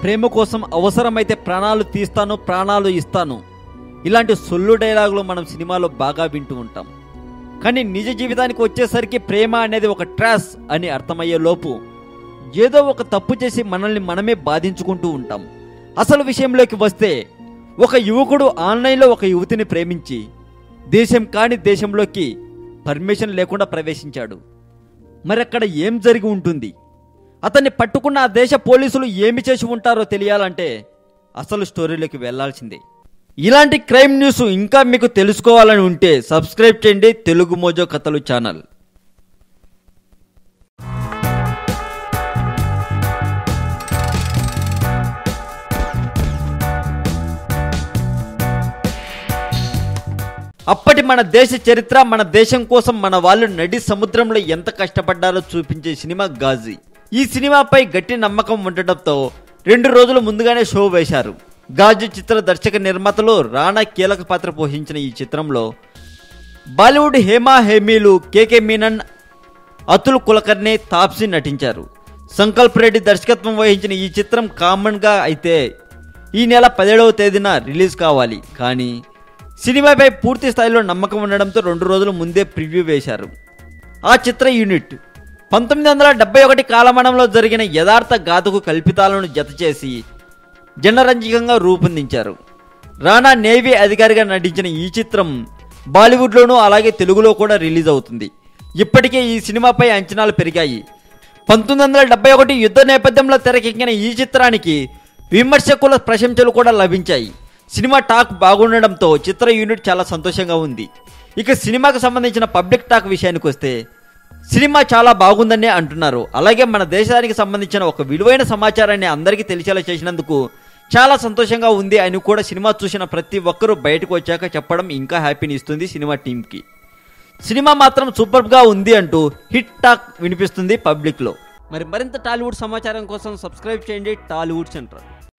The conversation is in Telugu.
ప్రేమ కోసం అవసరమైతే ప్రాణాలు తీస్తాను ప్రాణాలు ఇస్తాను ఇలాంటి సొల్లు డైలాగులు మనం సినిమాలో బాగా వింటూ ఉంటాం కానీ నిజ జీవితానికి వచ్చేసరికి ప్రేమ అనేది ఒక ట్రాస్ అని అర్థమయ్యే లోపు ఏదో ఒక తప్పు చేసి మనల్ని మనమే బాధించుకుంటూ ఉంటాం అసలు విషయంలోకి వస్తే ఒక యువకుడు ఆన్లైన్లో ఒక యువతిని ప్రేమించి దేశం కాని దేశంలోకి పర్మిషన్ లేకుండా ప్రవేశించాడు మరి అక్కడ ఏం జరిగి ఉంటుంది అతన్ని పట్టుకున్న ఆ దేశ పోలీసులు ఏమి చేసి ఉంటారో తెలియాలంటే అసలు స్టోరీలోకి వెళ్ళాల్సిందే ఇలాంటి క్రైమ్ న్యూస్ ఇంకా మీకు తెలుసుకోవాలని ఉంటే సబ్స్క్రైబ్ చేయండి తెలుగు మోజో కథలు ఛానల్ అప్పటి మన దేశ చరిత్ర మన దేశం కోసం మన వాళ్ళు నడి సముద్రంలో ఎంత కష్టపడ్డారో చూపించే సినిమా గాజీ ఈ సినిమాపై గట్టి నమ్మకం ఉండటంతో రెండు రోజుల ముందుగానే షో వేశారు గాజు చిత్ర దర్శక నిర్మాతలు రాణా కీలక పాత్ర పోషించిన ఈ చిత్రంలో బాలీవుడ్ హేమా హేమీలు కేకే మీనన్ అతుల్ కులకర్ణి తాప్సీ నటించారు సంకల్ప్ రెడ్డి దర్శకత్వం వహించిన ఈ చిత్రం కామన్గా అయితే ఈ నెల పదిహేడవ తేదీన రిలీజ్ కావాలి కానీ సినిమాపై పూర్తి స్థాయిలో నమ్మకం ఉండడంతో రెండు రోజుల ముందే ప్రివ్యూ వేశారు ఆ చిత్ర యూనిట్ పంతొమ్మిది వందల డెబ్బై ఒకటి కాలమానంలో జరిగిన యథార్థ గాథకు కల్పితాలను జతచేసి జనరంజకంగా రూపొందించారు రాణా నేవీ అధికారిగా నటించిన ఈ చిత్రం బాలీవుడ్లోనూ అలాగే తెలుగులో కూడా రిలీజ్ అవుతుంది ఇప్పటికే ఈ సినిమాపై అంచనాలు పెరిగాయి పంతొమ్మిది వందల డెబ్బై ఒకటి యుద్ధ నేపథ్యంలో తెరకెక్కిన ఈ చిత్రానికి విమర్శకుల ప్రశంసలు కూడా లభించాయి సినిమా టాక్ బాగుండడంతో చిత్ర యూనిట్ చాలా సంతోషంగా ఉంది ఇక సినిమాకు సంబంధించిన పబ్లిక్ టాక్ విషయానికి వస్తే సినిమా చాలా బాగుందనే అంటున్నారు అలాగే మన దేశానికి సంబంధించిన ఒక విలువైన సమాచారాన్ని అందరికీ తెలిసేలా చేసినందుకు చాలా సంతోషంగా ఉంది అని కూడా సినిమా చూసిన ప్రతి ఒక్కరూ బయటకు వచ్చాక చెప్పడం ఇంకా హ్యాపీని ఇస్తుంది సినిమా టీంకి సినిమా మాత్రం సూపర్గా ఉంది అంటూ హిట్ టాక్ వినిపిస్తుంది పబ్లిక్లో మరి మరింత టాలీవుడ్ సమాచారం కోసం సబ్స్క్రైబ్ చేయండి టాలీవుడ్ సెంటర్